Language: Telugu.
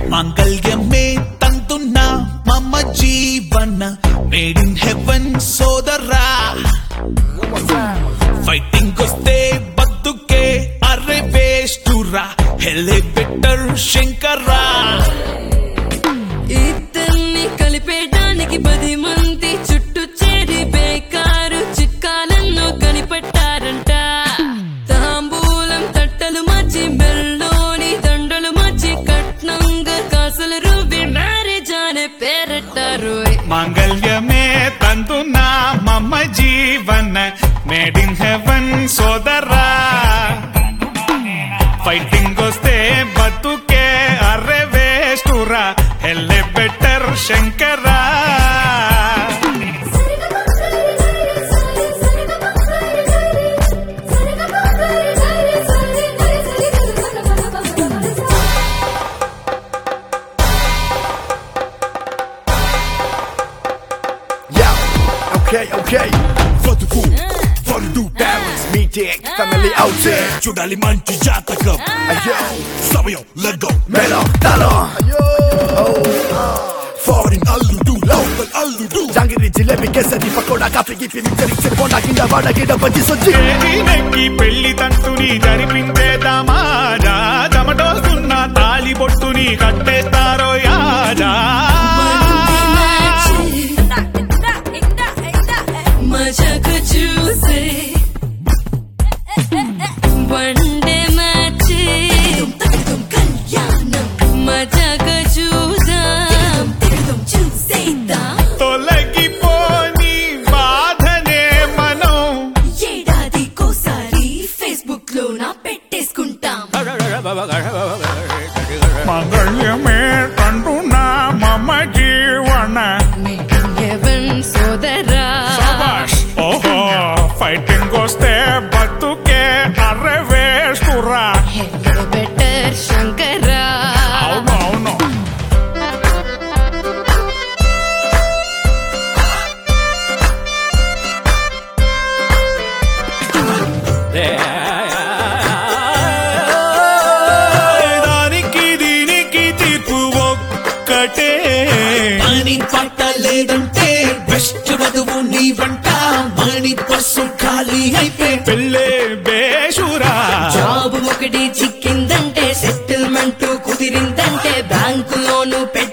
మాంగళ్యమే తంతున్న మమ్మ జీవన మేడ్ ఇన్ హెవెన్ సోదరా ఫైటింగ్ వస్తే బతుకే అరే వేస్టురా హెల్లే బెటర్ శంకరా ఇద్దరిని కలిపేయడానికి పది మంది చుట్టూ చేరి బేకారు చిట్కాలను కనిపెట్టారంట తాంబూలం తట్టలు మార్చి బెల్లోని దండలు మార్చి కట్నంగా కాసులు రువ్వి మ్యారేజ్ అనే పేరెట్టారు మాంగళ్యమే తంతున్న మమ్మ జీవన మేడ్ ఇన్ హెవెన్ సోదరా ఫైటింగ్ వస్తే బతుకే అర్రే వేస్టురా హెల్లే బెటర్ శంకరా Yeah, okay, okay. బతుకు వరుడు parents meeting family outing చూడాలి మంచి జాతకం అయ్యో సమయం లగ్గం మెలో తలో ఫారిన్ అల్లుడు లోకల్ అల్లుడు జాంగిరి జిలేబి కేసరి పకోడా కాఫీ గిఫీ మిక్చర్ ఇచ్చిన బోండా కింద వాడ గిడ బజ్జి సొచ్చి నెక్కి పెళ్లి తంతుని జరిపించేదామా చెమటోస్తున్న తాలి బొట్టుని కట్టేస్తారో యాజా మజాకు చూసే వన్డే మ్యాచ్ మజాకు చూద్దాం చూసేద్దాం తొలగిపోని బాధనే మనం ఏడాదికోసారి ఫేస్బుక్ లో నా పెట్టేసుకుంటాం మంగళ్యమే తంటున్నా మమ జీవన హెవెన్ సోదరా ఓహో ఫైటింగ్ వస్తే బతుకే అర్రె వేస్తురా బెటర్ శంకరా అవును అవును దానికి దీనికి తీర్పు ఒక్కటే మణి పట్టలేదంటే బెస్ట్ వధువు నీ వంట మణి పర్సు ఖాళీ అయిపోయి పెళ్ళే బేషురా జాబ్ ఒకటి చిక్కిందంటే సెటిల్మెంట్ కుదిరిందంటే బ్యాంకు లోను పెట్టి